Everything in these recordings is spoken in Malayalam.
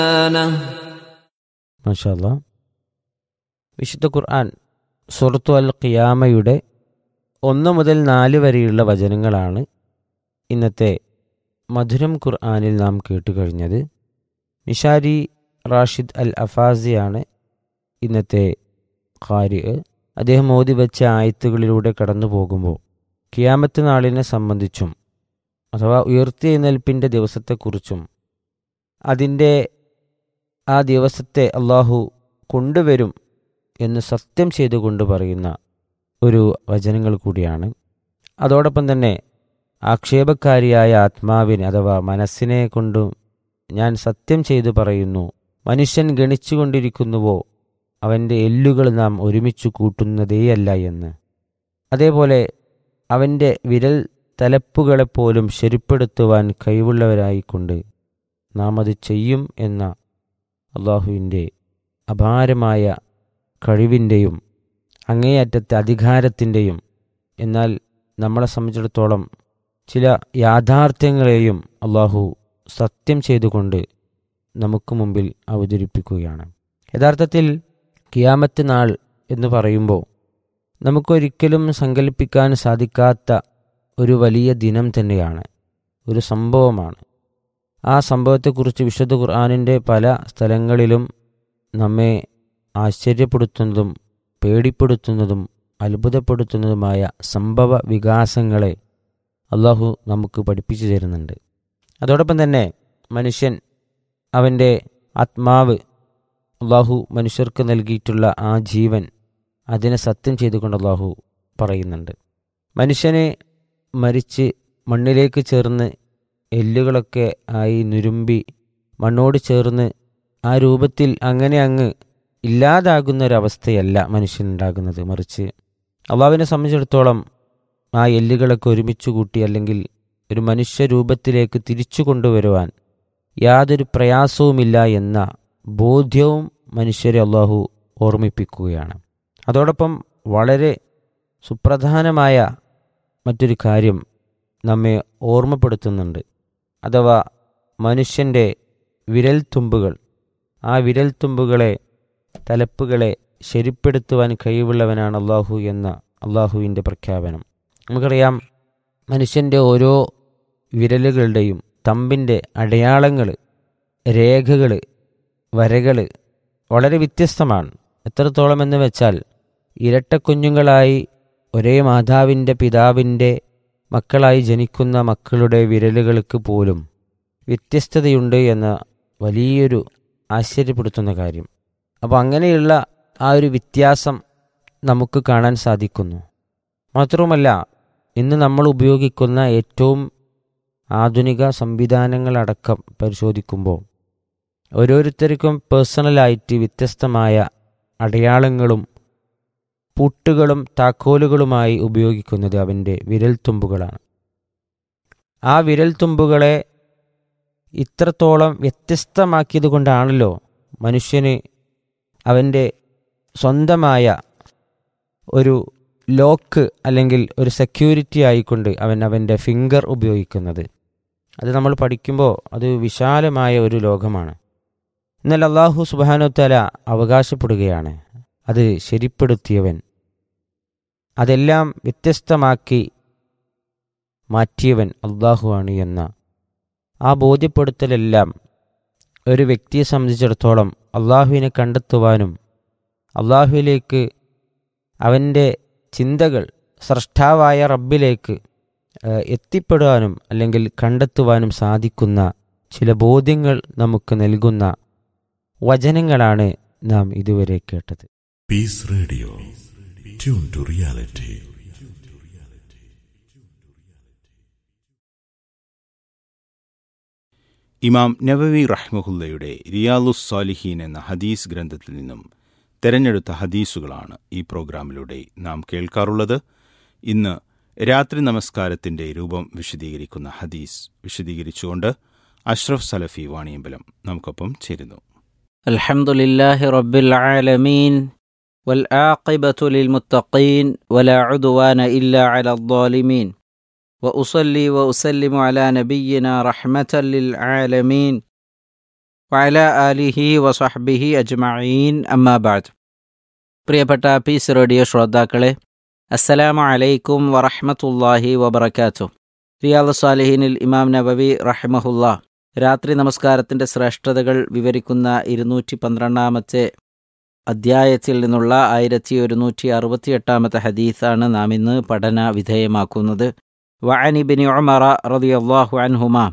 മാഷാല്ല വിശുദ്ധ ഖുർആൻ സുറത്തു അൽ ഖിയാമയുടെ ഒന്ന് മുതൽ നാല് വരെയുള്ള വചനങ്ങളാണ് ഇന്നത്തെ മധുരം ഖുർആനിൽ നാം കേട്ടുകഴിഞ്ഞത് നിഷാരി റാഷിദ് അൽ അഫാസിയാണ് ഇന്നത്തെ ഖാരി അദ്ദേഹം ഓതി വെച്ച ആയത്തുകളിലൂടെ കടന്നു പോകുമ്പോൾ കിയാമത്ത് നാളിനെ സംബന്ധിച്ചും അഥവാ ഉയർത്തെഴുന്നേൽപ്പിൻ്റെ ദിവസത്തെക്കുറിച്ചും അതിൻ്റെ ആ ദിവസത്തെ അള്ളാഹു കൊണ്ടുവരും എന്ന് സത്യം ചെയ്തുകൊണ്ട് പറയുന്ന ഒരു വചനങ്ങൾ കൂടിയാണ് അതോടൊപ്പം തന്നെ ആക്ഷേപക്കാരിയായ ആത്മാവിനെ അഥവാ മനസ്സിനെ കൊണ്ടും ഞാൻ സത്യം ചെയ്തു പറയുന്നു മനുഷ്യൻ ഗണിച്ചുകൊണ്ടിരിക്കുന്നുവോ അവൻ്റെ എല്ലുകൾ നാം ഒരുമിച്ച് കൂട്ടുന്നതേയല്ല എന്ന് അതേപോലെ അവൻ്റെ വിരൽ തലപ്പുകളെപ്പോലും ശരിപ്പെടുത്തുവാൻ കഴിവുള്ളവരായിക്കൊണ്ട് നാം അത് ചെയ്യും എന്ന അള്ളാഹുവിൻ്റെ അപാരമായ കഴിവിൻ്റെയും അങ്ങേയറ്റത്തെ അധികാരത്തിൻ്റെയും എന്നാൽ നമ്മളെ സംബന്ധിച്ചിടത്തോളം ചില യാഥാർത്ഥ്യങ്ങളെയും അള്ളാഹു സത്യം ചെയ്തുകൊണ്ട് നമുക്ക് മുമ്പിൽ അവതരിപ്പിക്കുകയാണ് യഥാർത്ഥത്തിൽ കിയാമത്ത് നാൾ എന്ന് പറയുമ്പോൾ നമുക്കൊരിക്കലും സങ്കല്പിക്കാൻ സാധിക്കാത്ത ഒരു വലിയ ദിനം തന്നെയാണ് ഒരു സംഭവമാണ് ആ സംഭവത്തെക്കുറിച്ച് വിശുദ്ധ ഖുർആാനിൻ്റെ പല സ്ഥലങ്ങളിലും നമ്മെ ആശ്ചര്യപ്പെടുത്തുന്നതും പേടിപ്പെടുത്തുന്നതും അത്ഭുതപ്പെടുത്തുന്നതുമായ സംഭവ വികാസങ്ങളെ അള്ളാഹു നമുക്ക് പഠിപ്പിച്ചു തരുന്നുണ്ട് അതോടൊപ്പം തന്നെ മനുഷ്യൻ അവൻ്റെ ആത്മാവ് അള്ളാഹു മനുഷ്യർക്ക് നൽകിയിട്ടുള്ള ആ ജീവൻ അതിനെ സത്യം ചെയ്തുകൊണ്ട് അള്ളാഹു പറയുന്നുണ്ട് മനുഷ്യനെ മരിച്ച് മണ്ണിലേക്ക് ചേർന്ന് എല്ലുകളൊക്കെ ആയി നുരുമ്പി മണ്ണോട് ചേർന്ന് ആ രൂപത്തിൽ അങ്ങനെ അങ്ങ് ഇല്ലാതാകുന്ന ഒരവസ്ഥയല്ല മനുഷ്യനുണ്ടാകുന്നത് മറിച്ച് അള്ളാവിനെ സംബന്ധിച്ചിടത്തോളം ആ എല്ലുകളൊക്കെ ഒരുമിച്ച് കൂട്ടി അല്ലെങ്കിൽ ഒരു മനുഷ്യ രൂപത്തിലേക്ക് തിരിച്ചു കൊണ്ടുവരുവാൻ യാതൊരു പ്രയാസവുമില്ല എന്ന ബോധ്യവും മനുഷ്യരെ അള്ളാഹു ഓർമ്മിപ്പിക്കുകയാണ് അതോടൊപ്പം വളരെ സുപ്രധാനമായ മറ്റൊരു കാര്യം നമ്മെ ഓർമ്മപ്പെടുത്തുന്നുണ്ട് അഥവാ മനുഷ്യൻ്റെ വിരൽത്തുമ്പുകൾ ആ വിരൽത്തുമ്പുകളെ തലപ്പുകളെ ശരിപ്പെടുത്തുവാൻ കഴിവുള്ളവനാണ് അള്ളാഹു എന്ന അള്ളാഹുവിൻ്റെ പ്രഖ്യാപനം നമുക്കറിയാം മനുഷ്യൻ്റെ ഓരോ വിരലുകളുടെയും തമ്പിൻ്റെ അടയാളങ്ങൾ രേഖകൾ വരകൾ വളരെ വ്യത്യസ്തമാണ് എത്രത്തോളം എന്ന് വെച്ചാൽ ഇരട്ടക്കുഞ്ഞുങ്ങളായി ഒരേ മാതാവിൻ്റെ പിതാവിൻ്റെ മക്കളായി ജനിക്കുന്ന മക്കളുടെ വിരലുകൾക്ക് പോലും വ്യത്യസ്തതയുണ്ട് എന്ന വലിയൊരു ആശ്ചര്യപ്പെടുത്തുന്ന കാര്യം അപ്പോൾ അങ്ങനെയുള്ള ആ ഒരു വ്യത്യാസം നമുക്ക് കാണാൻ സാധിക്കുന്നു മാത്രവുമല്ല ഇന്ന് നമ്മൾ ഉപയോഗിക്കുന്ന ഏറ്റവും ആധുനിക സംവിധാനങ്ങളടക്കം പരിശോധിക്കുമ്പോൾ ഓരോരുത്തർക്കും പേഴ്സണലായിട്ട് വ്യത്യസ്തമായ അടയാളങ്ങളും പൂട്ടുകളും താക്കോലുകളുമായി ഉപയോഗിക്കുന്നത് അവൻ്റെ വിരൽത്തുമ്പുകളാണ് ആ വിരൽത്തുമ്പുകളെ ഇത്രത്തോളം വ്യത്യസ്തമാക്കിയത് കൊണ്ടാണല്ലോ മനുഷ്യന് അവൻ്റെ സ്വന്തമായ ഒരു ലോക്ക് അല്ലെങ്കിൽ ഒരു സെക്യൂരിറ്റി ആയിക്കൊണ്ട് അവൻ അവൻ്റെ ഫിംഗർ ഉപയോഗിക്കുന്നത് അത് നമ്മൾ പഠിക്കുമ്പോൾ അത് വിശാലമായ ഒരു ലോകമാണ് എന്നാൽ അള്ളാഹു സുബാനുത്തല അവകാശപ്പെടുകയാണ് അത് ശരിപ്പെടുത്തിയവൻ അതെല്ലാം വ്യത്യസ്തമാക്കി മാറ്റിയവൻ അള്ളാഹുവാണ് എന്ന ആ ബോധ്യപ്പെടുത്തലെല്ലാം ഒരു വ്യക്തിയെ സംബന്ധിച്ചിടത്തോളം അള്ളാഹുവിനെ കണ്ടെത്തുവാനും അള്ളാഹുവിലേക്ക് അവൻ്റെ ചിന്തകൾ സ്രഷ്ടാവായ റബ്ബിലേക്ക് എത്തിപ്പെടാനും അല്ലെങ്കിൽ കണ്ടെത്തുവാനും സാധിക്കുന്ന ചില ബോധ്യങ്ങൾ നമുക്ക് നൽകുന്ന വചനങ്ങളാണ് നാം ഇതുവരെ കേട്ടത് peace radio tune to reality Imam Nawawi റഹ്മുല്ലയുടെ റിയാലുസ് സാലിഹീൻ എന്ന ഹദീസ് ഗ്രന്ഥത്തിൽ നിന്നും തെരഞ്ഞെടുത്ത ഹദീസുകളാണ് ഈ പ്രോഗ്രാമിലൂടെ നാം കേൾക്കാറുള്ളത് ഇന്ന് രാത്രി നമസ്കാരത്തിന്റെ രൂപം വിശദീകരിക്കുന്ന ഹദീസ് വിശദീകരിച്ചുകൊണ്ട് അഷ്റഫ് സലഫി വാണിയമ്പലം നമുക്കൊപ്പം ചേരുന്നു الحمد لله رب العالمين والعاقبة للمتقين ولا عدوان إلا على الظالمين وأصلي وأسلم على نبينا رحمة للعالمين വഅല ആലിഹി വസഹ്ബിഹി അജ്മഈൻ അമ്മാ ബഅദ് പ്രിയപ്പെട്ട പീസ് റേഡിയോ ശ്രോതാക്കളെ അസ്സലാമു അലൈക്കും വറഹ്മത്തുള്ളാഹി വബറകാതുഹു റിയാദ് സാലിഹീനിൽ ഇമാം നബവി റഹിമഹുല്ലാ രാത്രി നമസ്കാരത്തിൻ്റെ ശ്രേഷ്ഠതകൾ വിവരിക്കുന്ന ഇരുന്നൂറ്റി പന്ത്രണ്ടാമത്തെ അദ്ധ്യായത്തിൽ നിന്നുള്ള ആയിരത്തി ഒരുന്നൂറ്റി അറുപത്തിയെട്ടാമത്തെ ഹദീസാണ് നാം ഇന്ന് പഠന വിധേയമാക്കുന്നത് വഅനിബിനി ഉമറ റളിയല്ലാഹു അൻഹുമാ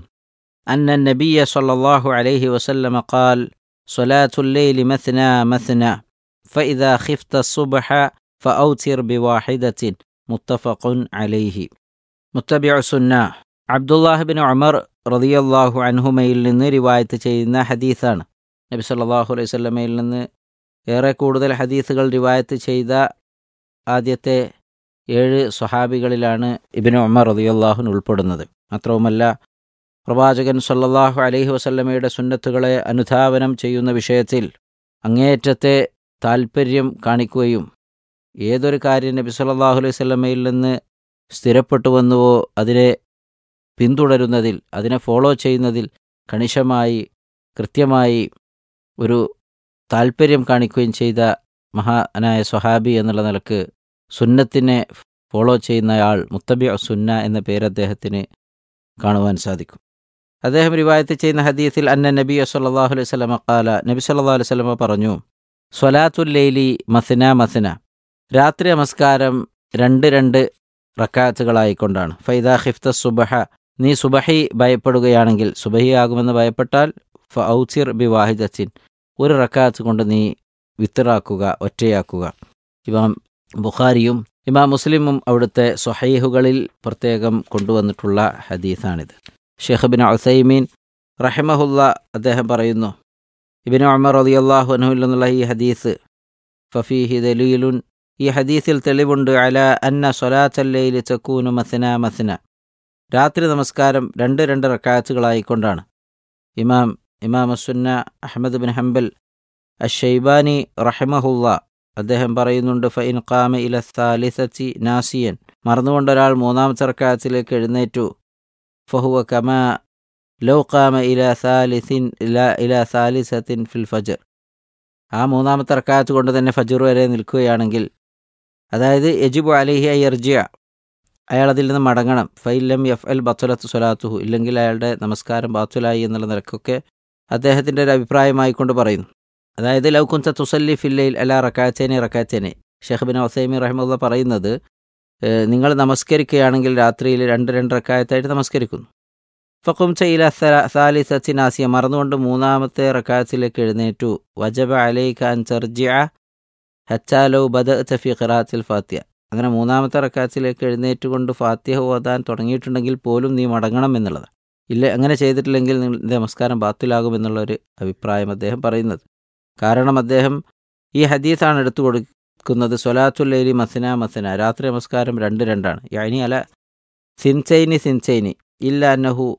أن النبي صلى الله عليه وسلم قال صلاة الليل مثنى مثنى فإذا خفت الصبح فأوتر بواحدة متفق عليه മുത്തബിഅ സുന്ന അബ്ദുല്ലാഹ് ബിൻ ഉമർ റളിയല്ലാഹു അൻഹുമയിൽ നിന്ന് റിവായത്ത് ചെയ്യുന്ന ഹദീസാണ് നബി സല്ലല്ലാഹു അലൈഹി വസല്ലമയിൽ നിന്ന് ഏറെ കൂടുതൽ ഹദീസുകൾ റിവായത്ത് ചെയ്ത ആദ്യത്തെ ഏഴ് സ്വഹാബികളിലാണ് ഇബിന് ഉമർ റളിയല്ലാഹുൻ ഉൾപ്പെടുന്നത് മാത്രവുമല്ല പ്രവാചകൻ സല്ലല്ലാഹു അലൈഹി വസല്ലമയുടെ സുന്നത്തുകളെ അനുധാവനം ചെയ്യുന്ന വിഷയത്തിൽ അങ്ങേയറ്റത്തെ താൽപ്പര്യം കാണിക്കുകയും ഏതൊരു കാര്യം നബി സല്ലല്ലാഹു അലൈഹി വസല്ലമയിൽ നിന്ന് സ്ഥിരപ്പെട്ടു വന്നുവോ അതിനെ പിന്തുടരുന്നതിൽ അതിനെ ഫോളോ ചെയ്യുന്നതിൽ കണിശമായി കൃത്യമായി ഒരു താൽപ്പര്യം കാണിക്കുകയും ചെയ്ത മഹാനായ സ്വഹാബി എന്നുള്ള നിലക്ക് സുന്നത്തിനെ ഫോളോ ചെയ്യുന്നയാൾ മുത്തബി സുന്ന എന്ന പേര് അദ്ദേഹത്തിന് കാണുവാൻ സാധിക്കും അദ്ദേഹം റിവായത്ത് ചെയ്യുന്ന ഹദീസിൽ അന്ന നബി സല്ലല്ലാഹു അലൈഹി വസല്ലമ ഖാല നബി സല്ലല്ലാഹു അലൈഹി വസല്ലമ പറഞ്ഞു സ്വലാത്തുൽ ലൈലി മസ്ന മസ്ന രാത്രി നമസ്കാരം രണ്ട് രണ്ട് റക്കാത്തുകളായിക്കൊണ്ടാണ് ഫൈദ ഖിഫ്ത സുബഹ നീ സുബഹി ഭയപ്പെടുകയാണെങ്കിൽ സുബഹി ആകുമെന്ന് ഭയപ്പെട്ടാൽ ഫ ഔസിർ ബി വാഹിദത്തിൻ ഒരു റക്കാത്ത് കൊണ്ട് നീ വിത്തറാക്കുക ഒറ്റയാക്കുക ഇമാം ബുഖാരിയും ഇമാം മുസ്ലിമും അവിടുത്തെ സ്വഹൈഹുകളിൽ പ്രത്യേകം കൊണ്ടുവന്നിട്ടുള്ള ഹദീസാണിത് ഷെയ്ഖ് ബിൻ ഉസൈമീൻ റഹിമഹുല്ല അദ്ദേഹം പറയുന്നു ഇബിൻ ഉമർ റളിയല്ലാഹു അൻഹുവിൽ നിന്നുള്ള ഈ ഹദീസ് ഫഫീഹി ദലീലുൻ ഈ ഹദീസിൽ തെളിവുണ്ട് അല അന്ന സൊലാത്തല്ലയിൽ ചക്കൂനു മസന മസന രാത്രി നമസ്കാരം രണ്ട് രണ്ട് റക്കാത്തുകളായിക്കൊണ്ടാണ് ഇമാം ഇമാം അസുന്ന അഹമ്മദ് ബിൻ ഹംബൽ അഷൈബാനി റഹിമഹുല്ല അദ്ദേഹം പറയുന്നുണ്ട് ഫൈൻ ഖാമ ഇല സാലിസത്തി നാസിയൻ മറന്നുകൊണ്ട് ഒരാൾ മൂന്നാമത്തെ റക്കാത്തിലേക്ക് എഴുന്നേറ്റു ഫഹുവ കമ ലൗ ഖാമ ഇല സാലിസിൻ ഇല ഇല സാലിസത്തിൻ ഫിൽ ഫജർ ആ മൂന്നാമത്തെ റക്കാത്ത് കൊണ്ട് തന്നെ ഫജർ വരെ നിൽക്കുകയാണെങ്കിൽ അതായത് യജിബു അലിഹി അയ്യർജിയ അയാൾ അതിൽ നിന്ന് മടങ്ങണം ഫൈലം എഫ് എൽ ബത്തുലത്ത് സ്വലാത്തുഹു ഇല്ലെങ്കിൽ അയാളുടെ നമസ്കാരം ബാത്തുലായി എന്നുള്ള നിലക്കൊക്കെ അദ്ദേഹത്തിൻ്റെ ഒരു അഭിപ്രായമായിക്കൊണ്ട് പറയുന്നു അതായത് ലൗകുൻസ തുസല്ലി ഫില്ലയിൽ അല റക്കാച്ചേനെ റക്കാച്ചേനെ ഷെഹ് ബിൻ ഒസൈമി റഹ്മുള്ള പറയുന്നത് നിങ്ങൾ നമസ്കരിക്കുകയാണെങ്കിൽ രാത്രിയിൽ രണ്ട് രണ്ട് റക്കായത്തായിട്ട് നമസ്കരിക്കുന്നു ഫക്കും ചയില സാലി സച്ചിനാസിയ മറന്നുകൊണ്ട് മൂന്നാമത്തെ റക്കാത്തിലേക്ക് എഴുന്നേറ്റു വജബ അലൈഖ അൻ ചർജിയ ഹച്ചാലോ ബദ ചഫി ഖിറാത്തിൽ ഫാത്തിയ അങ്ങനെ മൂന്നാമത്തെ റക്കാത്തിലേക്ക് എഴുന്നേറ്റുകൊണ്ട് ഫാത്തിഹ ഓതാൻ തുടങ്ങിയിട്ടുണ്ടെങ്കിൽ പോലും നീ മടങ്ങണം എന്നുള്ളത് ഇല്ല അങ്ങനെ ചെയ്തിട്ടില്ലെങ്കിൽ നിങ്ങളുടെ നമസ്കാരം ബാത്തിലാകുമെന്നുള്ള ഒരു അഭിപ്രായം അദ്ദേഹം പറയുന്നത് കാരണം അദ്ദേഹം ഈ ഹദീസാണ് എടുത്തു കൊടുക്കുന്നത് സൊലാത്തുല്ലൈലി മസന മസന രാത്രി നമസ്കാരം രണ്ട് രണ്ടാണ് യാനി അല സിൻസൈനി സിൻസൈനി ഇല്ല അന്നഹു